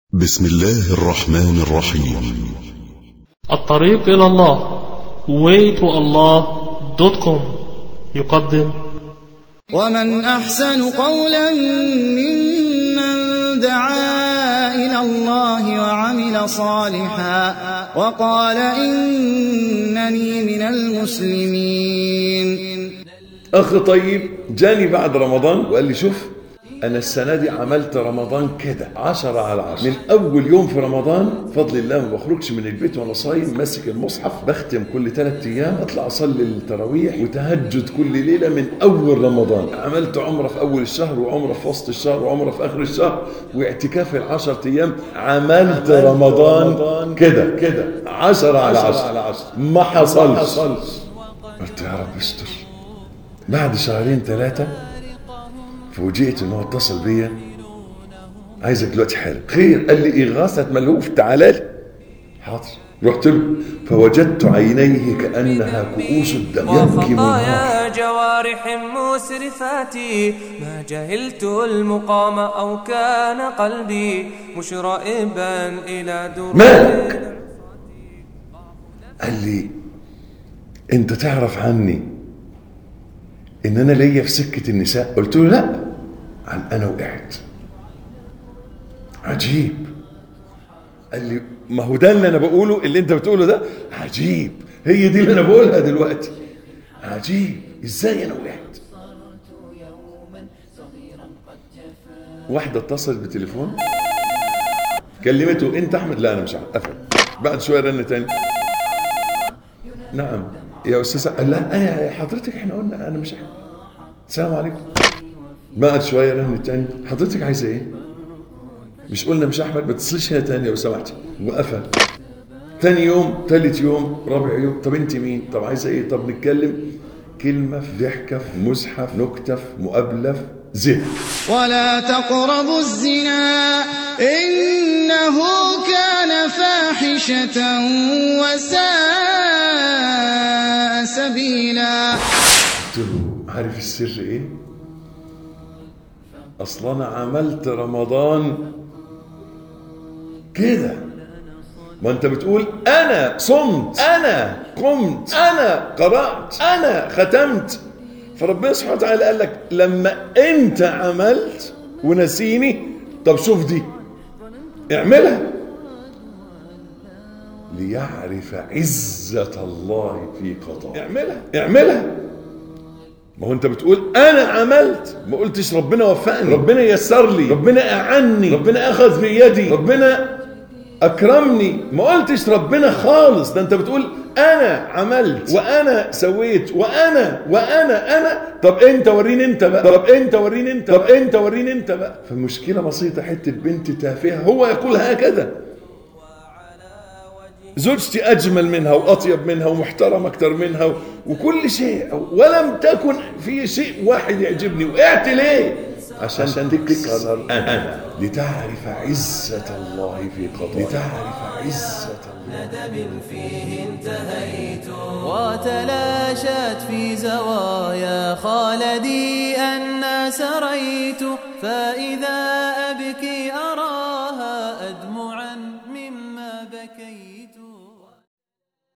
بسم الله الرحمن الرحيم الطريق إلى الله waytoallah.com يقدم ومن أحسن قولا ممن دعا إلى الله وعمل صالحا وقال إنني من المسلمين اخ طيب جاني بعد رمضان وقال لي شوف انا السنه دي عملت رمضان كده عشرة على عشرة من اول يوم في رمضان بفضل الله ما بخرجش من البيت وانا صايم ماسك المصحف بختم كل ثلاث ايام اطلع اصلي التراويح وتهجد كل ليله من اول رمضان عملت عمره في اول الشهر وعمره في وسط الشهر وعمره في اخر الشهر واعتكاف العشرة ايام عملت رمضان كده كده عشرة على عشرة ما حصلش قلت يا رب استر بعد شهرين ثلاثة فوجئت ان هو اتصل بيا عايزك دلوقتي حالا خير قال لي اغاثة ملهوف تعالى لي حاضر رحت له فوجدت عينيه كانها كؤوس الدم يبكي منها وخطايا جوارح مسرفات ما جهلت المقام أو كان قلبي مشرئبا إلى درب مالك؟ قال لي انت تعرف عني ان انا ليا في سكه النساء قلت له لا عن انا وقعت عجيب قال لي ما هو ده اللي انا بقوله اللي انت بتقوله ده عجيب هي دي اللي انا بقولها دلوقتي عجيب ازاي انا وقعت واحده اتصلت بالتليفون كلمته انت احمد لا انا مش عارف قفل بعد شويه رن تاني نعم يا استاذ قال لا انا يا حضرتك احنا قلنا انا مش احمد السلام عليكم بعد شويه رن تاني حضرتك عايزه ايه مش قلنا مش احمد ما تتصلش هنا تاني لو سمحتي وقفل تاني يوم تالت يوم رابع يوم طب انت مين طب عايزه ايه طب نتكلم كلمه في ضحكه في مزحه في نكته في مقابله في ذهن ولا تقربوا الزنا إنه كان فاحشة وساء سبيلا قلت له عارف السر ايه اصلا انا عملت رمضان كده ما انت بتقول انا صمت انا قمت انا قرات انا ختمت فربنا سبحانه وتعالى قال لك لما انت عملت ونسيني طب شوف دي اعملها ليعرف عزة الله في قضاء اعملها اعملها ما هو انت بتقول انا عملت ما قلتش ربنا وفقني ربنا يسر لي ربنا اعني ربنا اخذ بيدي ربنا اكرمني ما قلتش ربنا خالص ده انت بتقول انا عملت وانا سويت وانا وانا انا طب انت وريني انت بقى طب انت وريني انت طب انت وريني انت بقى فمشكله بسيطه حته بنت تافهه هو يقول هكذا زوجتي أجمل منها وأطيب منها ومحترم أكتر منها وكل شيء ولم تكن في شيء واحد يعجبني وقعت ليه عشان, عشان تكسر أنا لتعرف عزة الله في قضائه لتعرف عزة الله وتلاشت في زوايا خالدي أن سريت فإذا